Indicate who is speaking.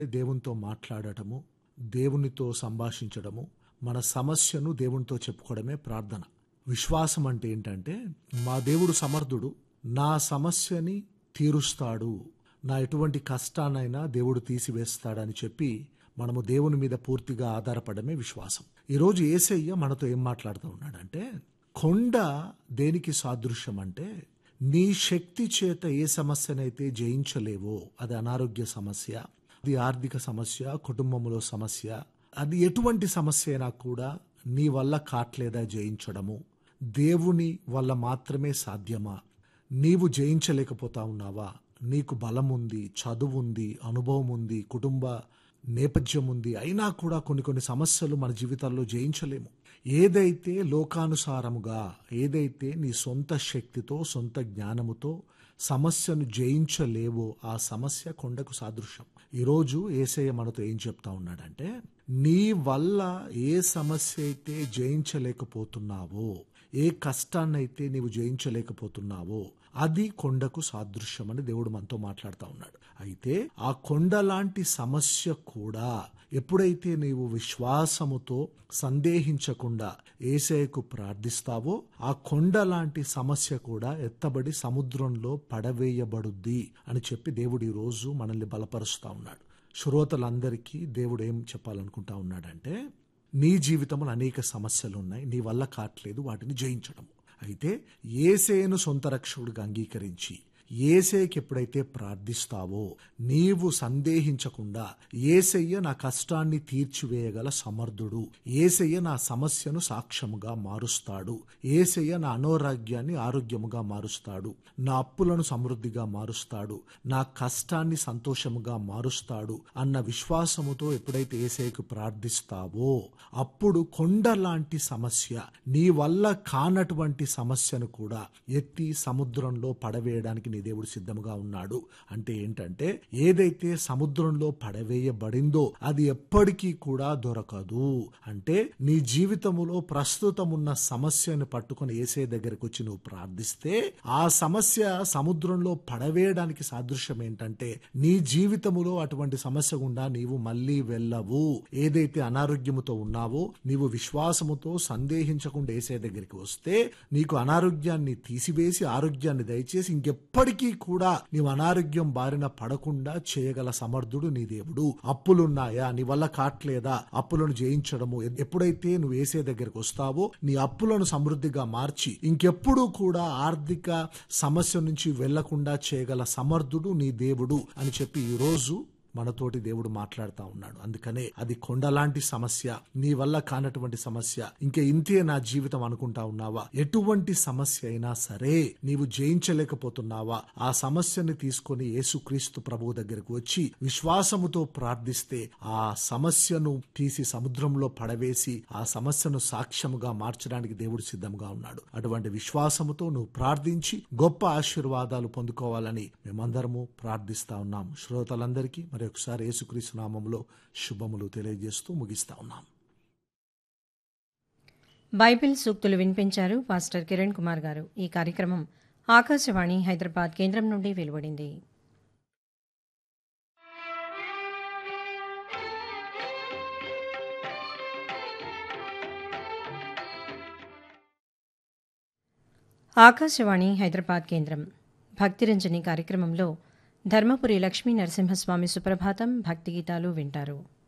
Speaker 1: దేవునితో మాట్లాడటము దేవునితో సంభాషించడము మన సమస్యను దేవునితో చెప్పుకోవడమే ప్రార్థన విశ్వాసం అంటే ఏంటంటే మా దేవుడు సమర్థుడు నా సమస్యని తీరుస్తాడు నా ఎటువంటి కష్టాన్నైనా దేవుడు తీసివేస్తాడని చెప్పి మనము దేవుని మీద పూర్తిగా ఆధారపడమే విశ్వాసం ఈరోజు ఏసయ్య మనతో ఏం మాట్లాడుతూ ఉన్నాడంటే కొండ దేనికి సాదృశ్యం అంటే నీ శక్తి చేత ఏ సమస్యనైతే జయించలేవో అది అనారోగ్య సమస్య అది ఆర్థిక సమస్య కుటుంబంలో సమస్య అది ఎటువంటి సమస్య అయినా కూడా నీ వల్ల కాట్లేదా జయించడము దేవుని వల్ల మాత్రమే సాధ్యమా నీవు జయించలేకపోతా ఉన్నావా నీకు బలం ఉంది చదువు ఉంది అనుభవం ఉంది కుటుంబ నేపథ్యం ఉంది అయినా కూడా కొన్ని కొన్ని సమస్యలు మన జీవితాల్లో జయించలేము ఏదైతే లోకానుసారముగా ఏదైతే నీ సొంత శక్తితో సొంత జ్ఞానముతో సమస్యను జయించలేవో ఆ సమస్య కొండకు సాదృశ్యం ఈరోజు ఏసయ్య మనతో ఏం చెప్తా ఉన్నాడంటే నీ వల్ల ఏ సమస్య అయితే జయించలేకపోతున్నావో ఏ కష్టాన్నైతే నీవు జయించలేకపోతున్నావో అది కొండకు సాదృశ్యమని దేవుడు మనతో మాట్లాడుతూ ఉన్నాడు అయితే ఆ కొండ లాంటి సమస్య కూడా ఎప్పుడైతే నీవు విశ్వాసముతో సందేహించకుండా ఏసయ్యకు ప్రార్థిస్తావో ఆ కొండ లాంటి సమస్య కూడా ఎత్తబడి సముద్రంలో పడవేయబడుద్ది అని చెప్పి దేవుడు ఈ రోజు మనల్ని బలపరుస్తా ఉన్నాడు శ్రోతలందరికీ దేవుడు ఏం చెప్పాలనుకుంటా ఉన్నాడంటే నీ జీవితంలో అనేక సమస్యలు ఉన్నాయి నీ వల్ల కావట్లేదు వాటిని జయించడం అయితే ఏసేను సొంత రక్షకుడిగా అంగీకరించి ఏసేకి ఎప్పుడైతే ప్రార్థిస్తావో నీవు సందేహించకుండా ఏసయ్య నా కష్టాన్ని తీర్చివేయగల సమర్థుడు ఏసయ్య నా సమస్యను సాక్ష్యముగా మారుస్తాడు ఏసయ్య నా అనారోగ్యాన్ని ఆరోగ్యముగా మారుస్తాడు నా అప్పులను సమృద్ధిగా మారుస్తాడు నా కష్టాన్ని సంతోషముగా మారుస్తాడు అన్న విశ్వాసముతో ఎప్పుడైతే ఏసయ్యకు ప్రార్థిస్తావో అప్పుడు కొండ లాంటి సమస్య నీ వల్ల కానటువంటి సమస్యను కూడా ఎత్తి సముద్రంలో పడవేయడానికి నీ దేవుడు సిద్ధముగా ఉన్నాడు అంటే ఏంటంటే ఏదైతే సముద్రంలో పడవేయబడిందో అది ఎప్పటికీ కూడా దొరకదు అంటే నీ జీవితములో ప్రస్తుతం ఉన్న సమస్యను పట్టుకొని ఏసే దగ్గరకు వచ్చి నువ్వు ప్రార్థిస్తే ఆ సమస్య సముద్రంలో పడవేయడానికి సాదృశ్యం ఏంటంటే నీ జీవితములో అటువంటి సమస్య గుండా నీవు మళ్ళీ వెళ్ళవు ఏదైతే అనారోగ్యముతో ఉన్నావో నీవు విశ్వాసముతో సందేహించకుండా ఏసే దగ్గరికి వస్తే నీకు అనారోగ్యాన్ని తీసివేసి ఆరోగ్యాన్ని దయచేసి ఇంకెప్పటికీ కూడా నీవు అనారోగ్యం బారిన పడకుండా చేయగల సమర్థుడు నీ దేవుడు అప్పులున్నాయా నీ వల్ల కాట్లేదా అప్పులను జయించడము ఎప్పుడైతే నువ్వు వేసే దగ్గరకు వస్తావో నీ అప్పులను సమృద్ధిగా మార్చి ఇంకెప్పుడు కూడా ఆర్థిక సమస్య నుంచి వెళ్లకుండా చేయగల సమర్థుడు నీ దేవుడు అని చెప్పి ఈ రోజు మనతోటి దేవుడు మాట్లాడుతూ ఉన్నాడు అందుకనే అది కొండలాంటి సమస్య నీ వల్ల కానటువంటి సమస్య ఇంకా ఇంతే నా జీవితం అనుకుంటా ఉన్నావా ఎటువంటి సమస్య అయినా సరే నీవు జయించలేకపోతున్నావా ఆ సమస్యని తీసుకొని యేసుక్రీస్తు ప్రభువు దగ్గరకు వచ్చి విశ్వాసముతో ప్రార్థిస్తే ఆ సమస్యను తీసి సముద్రంలో పడవేసి ఆ సమస్యను సాక్ష్యముగా మార్చడానికి దేవుడు సిద్ధంగా ఉన్నాడు అటువంటి విశ్వాసముతో నువ్వు ప్రార్థించి గొప్ప ఆశీర్వాదాలు పొందుకోవాలని మేమందరము ప్రార్థిస్తా ఉన్నాం శ్రోతలందరికీ మరి ఒకసారి యేసుక్రీస్తు నామంలో శుభములు తెలియజేస్తూ ముగిస్తా ఉన్నాం
Speaker 2: బైబిల్ సూక్తులు వినిపించారు పాస్టర్ కిరణ్ కుమార్ గారు ఈ కార్యక్రమం ఆకాశవాణి హైదరాబాద్ కేంద్రం నుండి వెలువడింది ఆకాశవాణి హైదరాబాద్ కేంద్రం భక్తిరంజని కార్యక్రమంలో ధర్మపురి లక్ష్మీ నరసింహస్వామి సుప్రభాతం భక్తి గీతాలు వింటారు